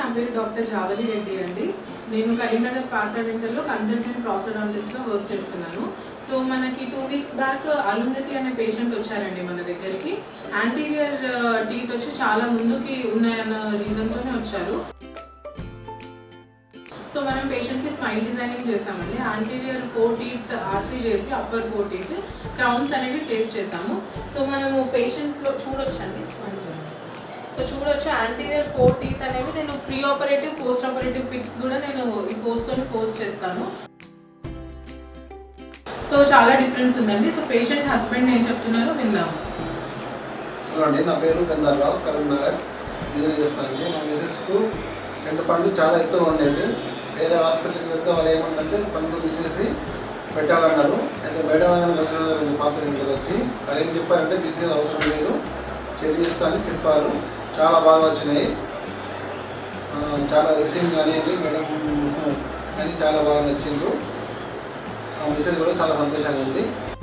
పేరు డాక్టర్ జావలి రెడ్డి అండి నేను కరీంనగర్ పాత్ర డెంటల్లో కన్సల్టెంట్ ప్రాస్టడాంటిస్ట్గా వర్క్ చేస్తున్నాను సో మనకి టూ వీక్స్ బ్యాక్ అరుంధతి అనే పేషెంట్ వచ్చారండి మన దగ్గరికి యాంటీరియర్ టీత్ వచ్చి చాలా ముందుకి ఉన్నాయన్న రీజన్తోనే వచ్చారు సో మనం పేషెంట్కి స్మైల్ డిజైనింగ్ చేసామండి యాంటీరియర్ ఫోర్ టీత్ ఆర్సీ చేసి అప్పర్ ఫోర్ టీత్ క్రౌన్స్ అనేవి ప్లేస్ చేసాము సో మనము పేషెంట్లో చూడొచ్చండి స్మైల్ చేయండి. సో చూడొచ్చు యాంటీరియర్ ఫోర్ టీత్ అనేవి నేను pre operative post operative pics కూడా నేను ఈ పోస్ట్తో పోస్ట్ చేస్తాను సో చాలా డిఫరెన్స్ ఉందండి సో పేషెంట్ హస్బెండ్ ఏం చెప్తున్నారో విందాము హలో అండి నా పేరు గంధర్రావు కరీంనగర్ ఇది చేస్తానండి మా మిసెస్కు రెండు పండ్లు చాలా ఎత్తుగా ఉండేది వేరే హాస్పిటల్కి వెళ్తే వాళ్ళు ఏమంటే పండ్లు తీసేసి పెట్టాలన్నారు అయితే మేడం ఆయన కలిసిన పాత్ర ఇంటికి వచ్చి వాళ్ళు ఏం చెప్పారంటే తీసేది అవసరం లేదు చెల్లిస్తా అని చెప్పారు చాలా బాగా వచ్చినాయి ఆ, చాలా రిసీవింగ్ అనేది మేడం కానీ చాలా బాగా నచ్చిండ్రు ఆ మిసెస్ కూడా చాలా సంతోషంగా ఉంది